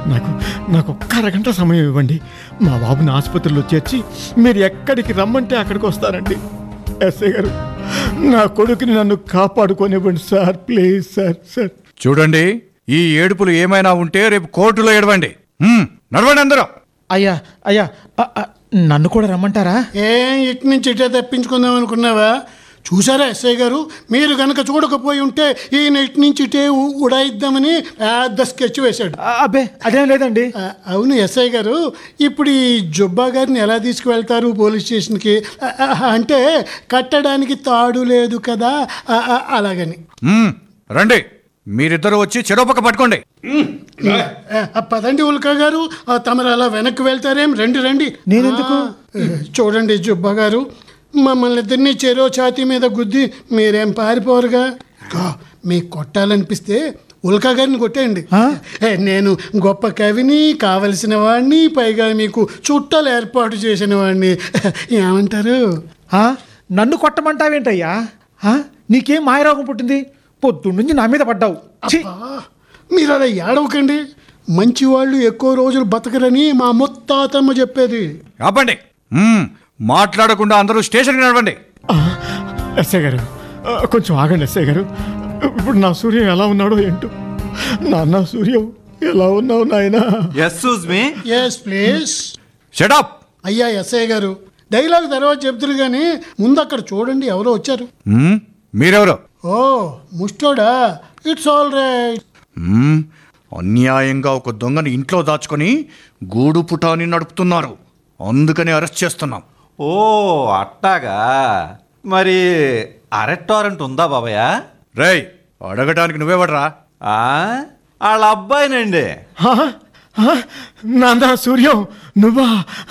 నాకు నాకు ఒక్క అరగంట సమయం ఇవ్వండి మా బాబుని ఆసుపత్రిలో చేర్చి మీరు ఎక్కడికి రమ్మంటే అక్కడికి వస్తారండి ఎస్ఐ గారు నా కొడుకుని నన్ను కాపాడుకోనివ్వండి సార్ ప్లీజ్ సార్ సార్ చూడండి ఈ ఏడుపులు ఏమైనా ఉంటే రేపు కోర్టులో ఏడవండి హ్మ్, నడవండి అందరూ అయ్యా అయ్యా అ, అ, నన్ను కూడా రమ్మంటారా ఏ ఇటు నుంచి ఇటే తప్పించుకుందాం అనుకున్నావా చూసారా ఎస్ఐ గారు మీరు కనుక చూడకపోయి ఉంటే ఈయన ఇటు నుంచి ఇటే ఉ- ఉడాయిద్దామని పెద్ద స్కెచ్ వేశాడు అ, అబ్బే అదేం లేదండి ఆ, అవును ఎస్ఐ గారు ఇప్పుడు ఈ జుబ్బా గారిని ఎలా తీసుకువెళ్తారు పోలీస్ స్టేషన్కి ఆ, ఆ, అంటే కట్టడానికి తాడు లేదు కదా ఆ, ఆ, అలాగని హ్మ్, రండి మీరిద్దరూ వచ్చి చెరోపక్క పట్టుకోండి ఆ, పదండి ఉల్కా గారు ఆ, తమరు అలా వెనక్కి వెళ్తారేం రండి రండి నేనెందుకు? ఆ, చూడండి జుబ్బా గారు మమ్మల్ని ఇద్దరిని చెరో ఛాతీ మీద గుద్ది మీరేం పారిపోరుగా ఇదిగో, మీకు కొట్టాలనిపిస్తే ఉల్కా గారిని కొట్టేయండి ఏ, నేను గొప్ప కవిని కావలసిన వాడిని పైగా మీకు చుట్టాలు ఏర్పాటు చేసిన వాడిని ఏమంటారు ఆ, నన్ను కొట్టమంటావేంటయ్యా ఆ, నీకేం మాయరోగం పుట్టింది పొద్దున్న నుంచి నా మీద పడ్డావు ఛీ! ఆ, మీరు అలా ఏడవకండి మంచి వాళ్ళు ఎక్కువ రోజులు బతకరని మా ముత్తాతమ్మ చెప్పేది ఆపండి హ్మ్, మాట్లాడకుండా అందరూ స్టేషన్కి నడవండి ఆ, ఎస్ఐ గారు ఆ, కొంచెం ఆగండి ఎస్ఐ గారు ఇప్పుడు నా సూర్యం ఎలా ఉన్నాడో ఏంటో నాన్న సూర్యం ఎలా ఉన్నావు నాయనా ఎస్సూజ్ మీ ఎస్ ప్లీజ్ షటప్ అయ్యా ఎస్ఐ గారు డైలాగ్ తర్వాత చెప్తురు కానీ ముందు అక్కడ చూడండి ఎవరో వచ్చారు మీరెవరు ఓ ముస్టోడా ఇట్స్ ఆల్ రైట్ హ్మ్, అన్యాయంగా ఒక దొంగని ఇంట్లో దాచుకొని గూడు పుటాని నడుపుతున్నారు అందుకని అరెస్ట్ చేస్తున్నాం ఓ అట్టాగా మరి అరెస్ట్ వారెంట్ ఉందా బాబయ్య రేయ్ అడగటానికి నువ్వెవడరా ఆ? వాళ్ళ అబ్బాయినండి ఆ, ఆ, నాన్న సూర్యం నువ్వా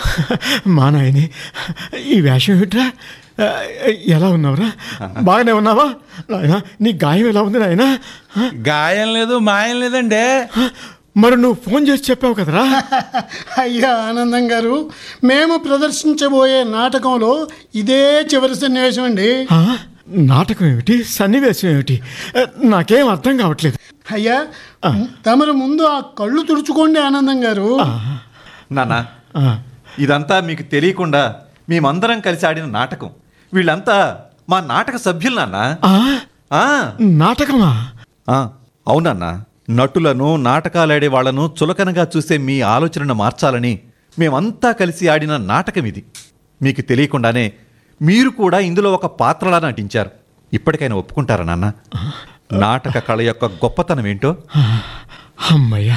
మా నాయని ఈ వేషం ఏమిట్రా ఆ, ఎలా ఉన్నావురా బాగానే ఉన్నావా నాయనా నీ గాయం ఎలా ఉంది నాయనా ఆ, గాయం లేదు మాయం లేదండి మరి నువ్వు ఫోన్ చేసి చెప్పావు కదరా అయ్యా ఆనందం గారు మేము ప్రదర్శించబోయే నాటకంలో ఇదే చివరి సన్నివేశం అండి ఆ, నాటకం ఏమిటి సన్నివేశం ఏమిటి ఆ, నాకేం అర్థం కావట్లేదు అయ్యా తమరు ముందు ఆ కళ్ళు తుడుచుకోండి ఆనందం గారు నాన్న ఆ, ఇదంతా మీకు తెలియకుండా మేమందరం కలిసి ఆడిన నాటకం వీళ్ళంతా మా నాటక సభ్యులు నాన్న ఆ, ఆ, నాటకమా ఆ, అవునన్నా నటులను నాటకాలాడే వాళ్లను చులకనగా చూసే మీ ఆలోచనను మార్చాలని మేమంతా కలిసి ఆడిన నాటకం ఇది మీకు తెలియకుండానే మీరు కూడా ఇందులో ఒక పాత్రలా నటించారు ఇప్పటికైనా ఒప్పుకుంటారా నాన్న నాటక కళ యొక్క గొప్పతనం ఏంటో అమ్మయ్యా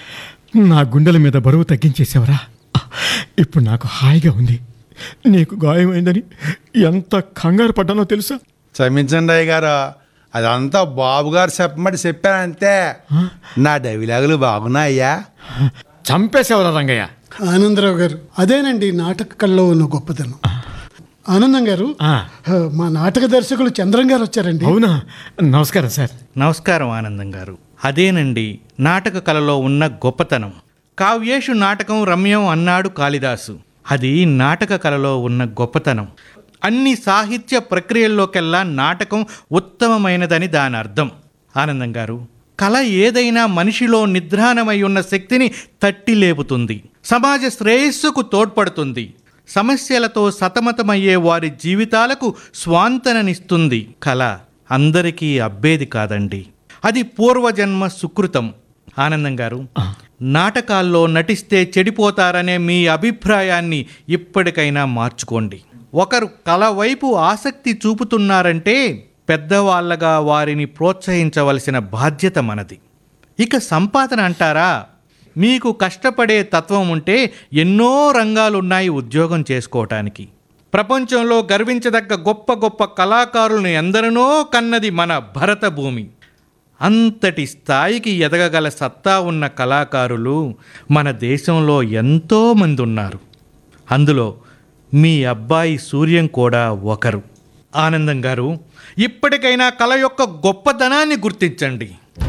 నా గుండెల మీద బరువు తగ్గించేసావరా ఇప్పుడు నాకు హాయిగా ఉంది నీకు గాయమైందని ఎంత కంగారు పడ్డానో తెలుసా క్షమించండి అయ్య గారు అదంతా బాబు గారు చెప్పమని చెప్పానంతే నా డైలాగులు బాగున్నాయ్యా చంపేసేవరా రంగయ్య ఆనందరావు గారు అదేనండి నాటక కళలో ఉన్న గొప్పతనం ఆనందం గారు ఆ. ఆ, మా నాటక దర్శకులు చంద్రం గారు వచ్చారండి అవునా నమస్కారం సార్ నమస్కారం ఆనందం గారు అదేనండి నాటక కళలో ఉన్న గొప్పతనం కావ్యేషు నాటకం రమ్యం అన్నాడు కాళిదాసు అది నాటక కళలో ఉన్న గొప్పతనం అన్ని సాహిత్య ప్రక్రియల్లోకెల్లా నాటకం ఉత్తమమైనదని దాని అర్థం ఆనందం గారు కళ ఏదైనా మనిషిలో నిద్రాణమై ఉన్న శక్తిని తట్టి లేపుతుంది సమాజ శ్రేయస్సుకు తోడ్పడుతుంది సమస్యలతో సతమతమయ్యే వారి జీవితాలకు స్వాంతననిస్తుంది కళ అందరికీ అబ్బేది కాదండి అది పూర్వజన్మ సుకృతం ఆనందం గారు నాటకాల్లో నటిస్తే చెడిపోతారనే మీ అభిప్రాయాన్ని ఇప్పటికైనా మార్చుకోండి ఒకరు కళ వైపు ఆసక్తి చూపుతున్నారంటే పెద్దవాళ్ళగా వారిని ప్రోత్సహించవలసిన బాధ్యత మనది ఇక సంపాదన అంటారా మీకు కష్టపడే తత్వం ఉంటే ఎన్నో రంగాలున్నాయి ఉద్యోగం చేసుకోవటానికి ప్రపంచంలో గర్వించదగ్గ గొప్ప గొప్ప కళాకారులను ఎందరినో కన్నది మన భరత భూమి అంతటి స్థాయికి ఎదగగల సత్తా ఉన్న కళాకారులు మన దేశంలో ఎంతోమంది ఉన్నారు అందులో మీ అబ్బాయి సూర్యం కూడా ఒకరు ఆనందం గారు ఇప్పటికైనా కళ యొక్క గొప్పతనాన్ని గుర్తించండి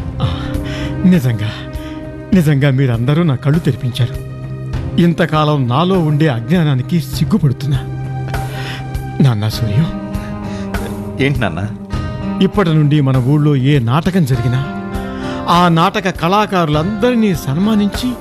నిజంగా నిజంగా మీరందరూ నా కళ్ళు తెరిపించారు ఇంతకాలం నాలో ఉండే అజ్ఞానానికి సిగ్గుపడుతున్నా నాన్న సూర్యం ఏంటి నాన్న ఇప్పటి నుండి మన ఊళ్ళో ఏ నాటకం జరిగినా ఆ నాటక కళాకారులందరినీ సన్మానించి